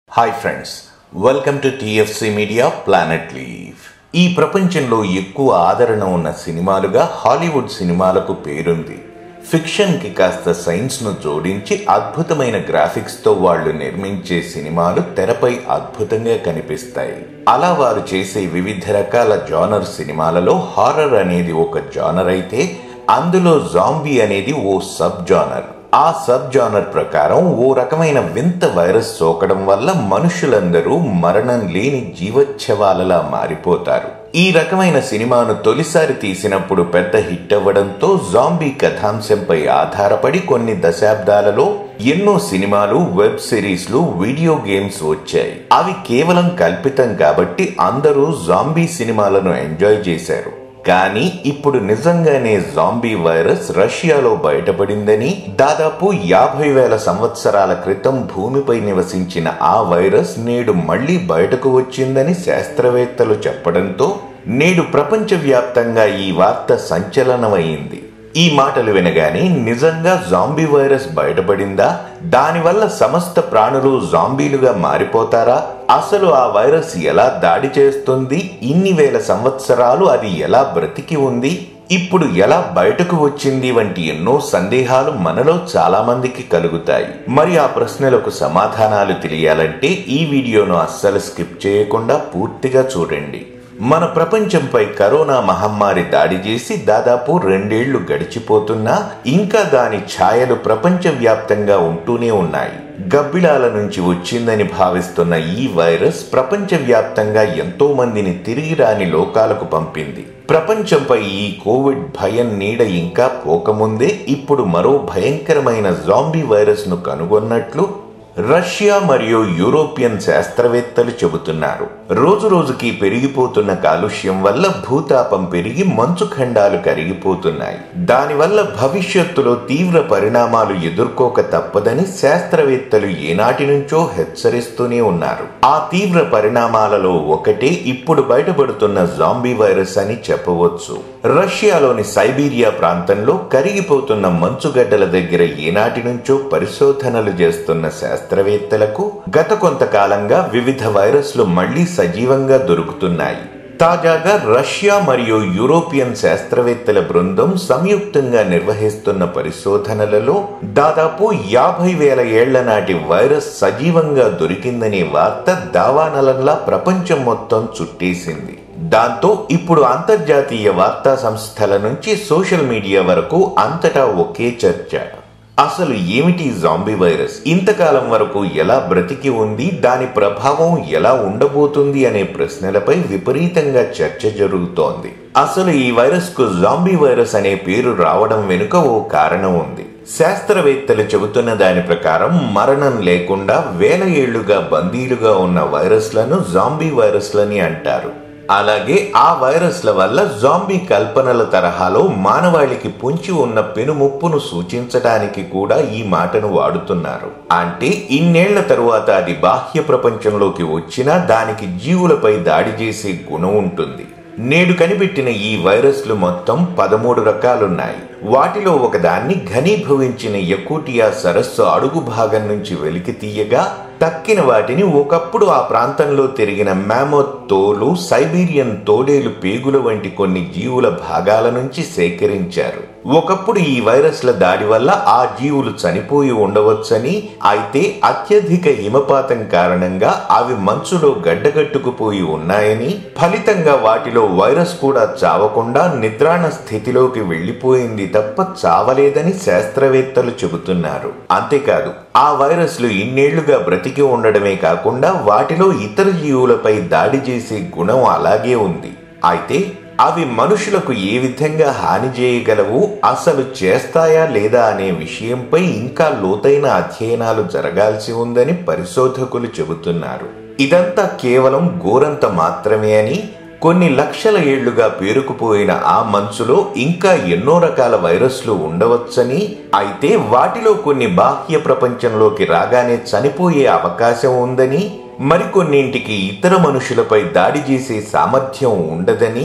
hi friends welcome to TFC media planet లీవ్ ఈ ప్రపంచంలో ఎక్కువ ఆదరణ ఉన్న సినిమాలుగా హాలీవుడ్ సినిమాలకు పేరుంది ఫిక్షన్కి కాస్త సైన్స్ను జోడించి అద్భుతమైన గ్రాఫిక్స్తో వాళ్ళు నిర్మించే సినిమాలు తెరపై అద్భుతంగా కనిపిస్తాయి అలా వారు చేసే వివిధ రకాల జానర్ సినిమాలలో హారర్ అనేది ఒక జానర్ అయితే అందులో జాంబీ అనేది ఓ సబ్ జానర్ ఆ సబ్ జానర్ ప్రకారం ఓ రకమైన వింత వైరస్ సోకడం వల్ల మనుషులందరూ మరణం లేని జీవచ్ఛవాలలా మారిపోతారు ఈ రకమైన సినిమాను తొలిసారి తీసినప్పుడు పెద్ద హిట్ అవ్వడంతో జాంబీ కథాంశంపై ఆధారపడి కొన్ని దశాబ్దాలలో ఎన్నో సినిమాలు వెబ్ సిరీస్లు వీడియో గేమ్స్ వచ్చాయి అవి కేవలం కల్పితం కాబట్టి అందరూ జాంబీ సినిమాలను ఎంజాయ్ చేశారు కానీ ఇప్పుడు నిజంగానే జాంబీ వైరస్ రష్యాలో బయటపడిందని దాదాపు యాభై వేల సంవత్సరాల క్రితం భూమిపై నివసించిన ఆ వైరస్ నేడు మళ్లీ బయటకు వచ్చిందని శాస్త్రవేత్తలు చెప్పడంతో నేడు ప్రపంచవ్యాప్తంగా ఈ వార్త సంచలనమైంది ఈ మాటలు వినగానే నిజంగా జాంబీ వైరస్ బయటపడిందా దానివల్ల సమస్త ప్రాణులు జాంబీలుగా మారిపోతారా అసలు ఆ వైరస్ ఎలా దాడి చేస్తుంది ఇన్ని వేల సంవత్సరాలు అది ఎలా బ్రతికి ఉంది ఇప్పుడు ఎలా బయటకు వచ్చింది వంటి ఎన్నో సందేహాలు మనలో చాలా మందికి కలుగుతాయి మరి ఆ ప్రశ్నలకు సమాధానాలు తెలియాలంటే ఈ వీడియోను అస్సలు స్కిప్ చేయకుండా పూర్తిగా చూడండి మన ప్రపంచంపై కరోనా మహమ్మారి దాడి చేసి దాదాపు రెండేళ్లు గడిచిపోతున్నా ఇంకా దాని ఛాయలు ప్రపంచవ్యాప్తంగా ఉంటూనే ఉన్నాయి గబ్బిలాల నుంచి వచ్చిందని భావిస్తున్న ఈ వైరస్ ప్రపంచవ్యాప్తంగా ఎంతో మందిని తిరిగి రాని లోకాలకు పంపింది ప్రపంచంపై ఈ కోవిడ్ భయం నీడ ఇంకా పోకముందే ఇప్పుడు మరో భయంకరమైన జాంబీ వైరస్ ను కనుగొన్నట్లు రష్యా మరియు యూరోపియన్ శాస్త్రవేత్తలు చెబుతున్నారు రోజు రోజుకి పెరిగిపోతున్న కాలుష్యం వల్ల భూతాపం పెరిగి మంచు ఖండాలు కరిగిపోతున్నాయి దానివల్ల భవిష్యత్తులో తీవ్ర పరిణామాలు ఎదుర్కోక తప్పదని శాస్త్రవేత్తలు ఏనాటి నుంచో హెచ్చరిస్తూనే ఉన్నారు ఆ తీవ్ర పరిణామాలలో ఒకటే ఇప్పుడు బయటపడుతున్న జాంబీ వైరస్ అని చెప్పవచ్చు రష్యాలోని సైబీరియా ప్రాంతంలో కరిగిపోతున్న మంచుగడ్డల దగ్గర ఏనాటి నుంచో పరిశోధనలు చేస్తున్న శాస్త్రవేత్తలకు గత కొంతకాలంగా వివిధ వైరస్లు మళ్లీ సజీవంగా దొరుకుతున్నాయి తాజాగా రష్యా మరియు యూరోపియన్ శాస్త్రవేత్తల బృందం సంయుక్తంగా నిర్వహిస్తున్న పరిశోధనలలో దాదాపు యాభై వేల ఏళ్ల నాటి వైరస్ సజీవంగా దొరికిందనే వార్త దావానలంలా ప్రపంచం మొత్తం చుట్టేసింది దాంతో ఇప్పుడు అంతర్జాతీయ వార్తా సంస్థల నుంచి సోషల్ మీడియా వరకు అంతటా ఒకే చర్చ అసలు ఏమిటి జాంబీ వైరస్ ఇంతకాలం వరకు ఎలా బ్రతికి ఉంది దాని ప్రభావం ఎలా ఉండబోతుంది అనే ప్రశ్నలపై విపరీతంగా చర్చ జరుగుతోంది అసలు ఈ వైరస్ కు జాంబీ వైరస్ అనే పేరు రావడం వెనుక ఓ కారణం ఉంది శాస్త్రవేత్తలు చెబుతున్న దాని ప్రకారం మరణం లేకుండా వేల ఏళ్లుగా బందీలుగా ఉన్న వైరస్లను జాంబీ వైరస్లని అంటారు అలాగే ఆ వైరస్ల వల్ల జాంబీ కల్పనల తరహాలో మానవాళికి పొంచి ఉన్న పెనుముప్పును సూచించడానికి కూడా ఈ మాటను వాడుతున్నారు అంటే ఇన్నేళ్ల తరువాత అది బాహ్య ప్రపంచంలోకి వచ్చినా దానికి జీవులపై దాడి చేసే గుణం ఉంటుంది నేడు కనిపెట్టిన ఈ వైరస్లు మొత్తం పదమూడు రకాలున్నాయి వాటిలో ఒకదాన్ని ఘనీభవించిన యకూటియా సరస్సు అడుగు భాగం నుంచి వెలికి తీయగా తక్కిన వాటిని ఒకప్పుడు ఆ ప్రాంతంలో తిరిగిన మ్యామోత్ తోలు సైబీరియన్ తోడేలు పేగుల వంటి కొన్ని జీవుల భాగాల నుంచి సేకరించారు ఒకప్పుడు ఈ వైరస్ల దాడి వల్ల ఆ జీవులు చనిపోయి ఉండవచ్చని అయితే అత్యధిక హిమపాతం కారణంగా అవి మంచులో గడ్డగట్టుకుపోయి ఉన్నాయని ఫలితంగా వాటిలో వైరస్ కూడా చావకుండా నిద్రాణ స్థితిలోకి వెళ్లిపోయింది తప్ప చావలేదని శాస్త్రవేత్తలు చెబుతున్నారు అంతేకాదు ఆ వైరస్లు ఇన్నేళ్లుగా బ్రతికి ఉండడమే కాకుండా వాటిలో ఇతర జీవులపై దాడి చేసే గుణం అలాగే ఉంది అయితే అవి మనుషులకు ఏ విధంగా హాని చేయగలవు అసలు చేస్తాయా లేదా అనే విషయంపై ఇంకా లోతైన అధ్యయనాలు జరగాల్సి ఉందని పరిశోధకులు చెబుతున్నారు ఇదంతా కేవలం గోరంత మాత్రమే అని కొన్ని లక్షల ఏళ్లుగా పేరుకుపోయిన ఆ మంచులో ఇంకా ఎన్నో రకాల వైరస్లు ఉండవచ్చని అయితే వాటిలో కొన్ని బాహ్య ప్రపంచంలోకి రాగానే చనిపోయే అవకాశం ఉందని మరికొన్నింటికి ఇతర మనుషులపై దాడి చేసే సామర్థ్యం ఉండదని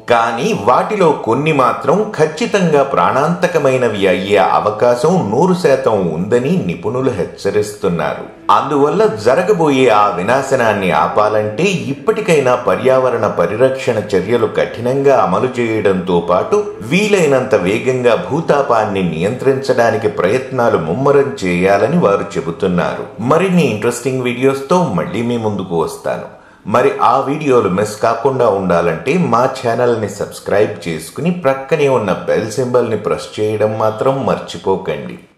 కానీ వాటిలో కొన్ని మాత్రం ఖచ్చితంగా ప్రాణాంతకమైనవి అయ్యే అవకాశం నూరు శాతం ఉందని నిపుణులు హెచ్చరిస్తున్నారు అందువల్ల జరగబోయే ఆ వినాశనాన్ని ఆపాలంటే ఇప్పటికైనా పర్యావరణ పరిరక్షణ చర్యలు కఠినంగా అమలు చేయడంతో పాటు వీలైనంత వేగంగా భూతాపాన్ని నియంత్రించడానికి ప్రయత్నాలు ముమ్మరం చేయాలని వారు చెబుతున్నారు మరిన్ని ఇంట్రెస్టింగ్ వీడియోస్తో మళ్ళీ మీ ముందుకు వస్తాను మరి ఆ వీడియోలు మిస్ కాకుండా ఉండాలంటే మా ఛానల్ని సబ్స్క్రైబ్ చేసుకుని ప్రక్కనే ఉన్న బెల్ సింబల్ని ప్రెస్ చేయడం మాత్రం మర్చిపోకండి